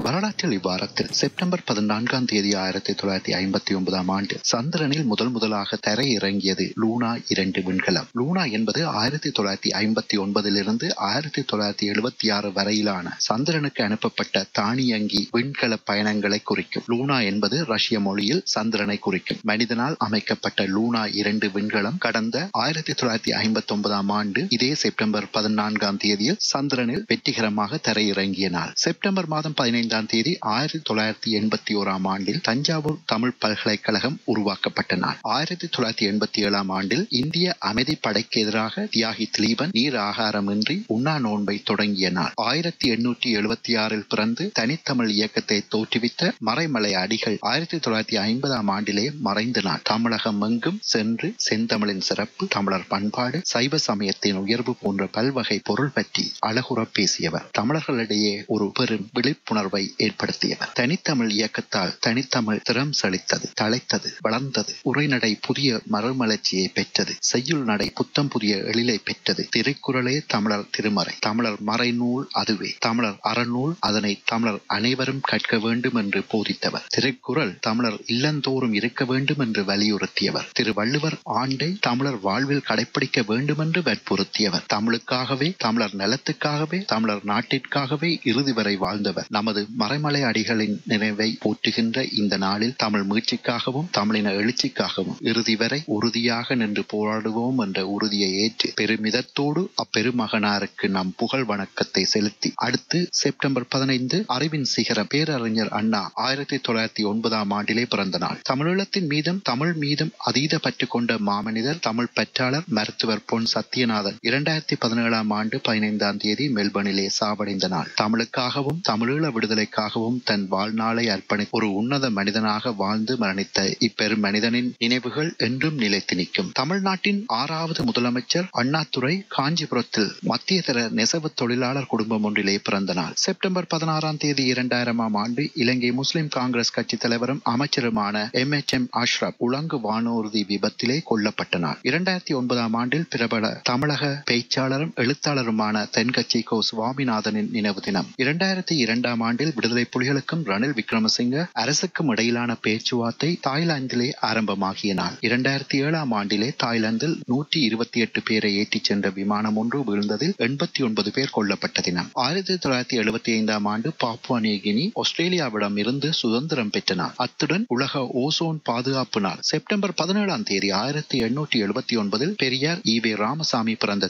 வரலாற்றில் இவ்வாரத்தில் செப்டம்பர் பதினான்காம் தேதி ஆயிரத்தி தொள்ளாயிரத்தி ஐம்பத்தி ஒன்பதாம் ஆண்டு சந்திரனில் முதல் முதலாக தரை இறங்கியது லூனா இரண்டு விண்கலம் லூனா என்பது ஆயிரத்தி தொள்ளாயிரத்தி ஐம்பத்தி ஒன்பதிலிருந்து ஆயிரத்தி தொள்ளாயிரத்தி எழுபத்தி ஆறு வரையிலான சந்திரனுக்கு அனுப்பப்பட்ட தானியங்கி விண்கல பயணங்களை குறிக்கும் லூனா என்பது ரஷ்ய மொழியில் சந்திரனை குறிக்கும் மனிதனால் அமைக்கப்பட்ட லூனா இரண்டு விண்கலம் கடந்த ஆயிரத்தி தொள்ளாயிரத்தி ஐம்பத்தி ஒன்பதாம் ஆண்டு இதே செப்டம்பர் பதினான்காம் தேதியில் சந்திரனில் வெற்றிகரமாக தரையிறங்கிய நாள் செப்டம்பர் மாதம் பதினைந்தாம் தேதி ஆயிரத்தி தொள்ளாயிரத்தி எண்பத்தி ஓராம் ஆண்டில் தஞ்சாவூர் தமிழ் பல்கலைக்கழகம் உருவாக்கப்பட்ட நாள் ஆயிரத்தி தொள்ளாயிரத்தி எண்பத்தி ஏழாம் ஆண்டில் இந்திய அமைதி படைக்கு எதிராக தியாகி திலீபன் நீர் ஆகாரமின்றி உண்ணா நோன்பை தொடங்கிய நாள் ஆயிரத்தி எண்ணூற்றி எழுபத்தி ஆறில் பிறந்து தனித்தமிழ் இயக்கத்தை தோற்றுவித்த மறைமலை அடிகள் ஆயிரத்தி தொள்ளாயிரத்தி ஐம்பதாம் ஆண்டிலே மறைந்த நாள் தமிழகம் எங்கும் சென்று செந்தமிழின் சிறப்பு தமிழர் பண்பாடு சைவ சமயத்தின் உயர்வு போன்ற பல்வகை பொருள் பற்றி அழகுற பேசியவர் தமிழர்களிடையே ஒரு பெரும் விழிப்புணர்வை ஏற்படுத்தியவர் தனித்தமிழ் இயக்கத்தால் தனித்தமிழ் திறம் செழித்தது தழைத்தது வளர்ந்தது உரைநடை புதிய மறுமலர்ச்சியை பெற்றது செய்யுள் நடை புத்தம் புதிய எழிலை பெற்றது திருக்குறளே தமிழர் திருமறை தமிழர் மறைநூல் அதுவே தமிழர் அறநூல் அதனை தமிழர் அனைவரும் கற்க வேண்டும் என்று போதித்தவர் திருக்குறள் தமிழர் இல்லந்தோறும் இருக்க வேண்டும் என்று வலியுறுத்தியவர் திருவள்ளுவர் ஆண்டை தமிழர் வாழ்வில் கடைபிடிக்க வேண்டும் என்று வற்புறுத்தியவர் தமிழுக்காகவே தமிழர் நலத்துக்காகவே தமிழர் நாட்டிற்காகவே இறுதி வரை வாழ்ந்தவர் நமது மறைமலை அடிகளின் நினைவை போற்றுகின்ற இந்த நாளில் தமிழ் மீட்சிக்காகவும் தமிழின எழுச்சிக்காகவும் இறுதி வரை உறுதியாக நின்று போராடுவோம் என்ற உறுதியை ஏற்று பெருமிதத்தோடு அப்பெருமகனாருக்கு நம் புகழ் வணக்கத்தை செலுத்தி அடுத்து செப்டம்பர் பதினைந்து அறிவின் சிகர பேரறிஞர் அண்ணா ஆயிரத்தி தொள்ளாயிரத்தி ஒன்பதாம் ஆண்டிலே பிறந்த நாள் தமிழீழத்தின் மீதும் தமிழ் மீதும் அதீத பற்று கொண்ட மாமனிதர் தமிழ் பற்றாளர் மருத்துவர் பொன் சத்யநாதன் இரண்டாயிரத்தி பதினேழாம் ஆண்டு பதினைந்தாம் தேதி மெல்பர்னிலே சாவடைந்த நாள் தமிழுக்காகவும் தமிழீழ விடுதலைக்காகவும் தன் வாழ்நாளை அர்ப்பணி ஒரு உன்னத மனிதனாக வாழ்ந்து மரணித்த இப்பெரும் மனிதனின் நினைவுகள் என்றும் நிலைத்து நிற்கும் தமிழ்நாட்டின் ஆறாவது முதலமைச்சர் அண்ணாதுரை காஞ்சிபுரத்தில் மத்திய தர நெசவு தொழிலாளர் குடும்பம் ஒன்றிலே பிறந்த நாள் செப்டம்பர் பதினாறாம் தேதி இரண்டாயிரமாம் ஆண்டு இலங்கை முஸ்லிம் காங்கிரஸ் கட்சி தலைவரும் அமைச்சருமான எம் எச் எம் அஷ்ரப் உலங்கு வானூர்தி விபத்திலே கொல்லப்பட்ட நாள் இரண்டாயிரத்தி ஒன்பதாம் ஆண்டில் பிரபல தமிழக பேச்சாளரும் எழுத்தாளருமான தென்கட்சி கோ சுவாமிநாதனின் நினைவு தினம் இரண்டாயிரத்தி இரண்டாம் ஆண்டில் விடுதலை புலிகளுக்கும் ரணில் விக்ரமசிங்க அரசுக்கும் இடையிலான பேச்சுவார்த்தை தாய்லாந்திலே ஆரம்பமாகிய நாள் இரண்டாயிரத்தி ஏழாம் ஆண்டிலே தாய்லாந்தில் நூற்றி இருபத்தி எட்டு பேரை ஏற்றிச் சென்ற விமானம் ஒன்று வீழ்ந்ததில் எண்பத்தி ஒன்பது பேர் கொல்லப்பட்ட தினம் ஆயிரத்தி தொள்ளாயிரத்தி எழுபத்தி ஐந்தாம் ஆண்டு பாப்புவா நியூகினி ஆஸ்திரேலியாவிடம் இருந்து சுதந்திரம் பெற்ற நாள் அத்துடன் உலக ஓசோன் பாதுகாப்பு நாள் செப்டம்பர் பதினேழாம் தேதி ஆயிரத்தி எண்ணூற்றி எழுபத்தி ஒன்பதில் பெரியார் ஈவே ராமசாமி பிறந்த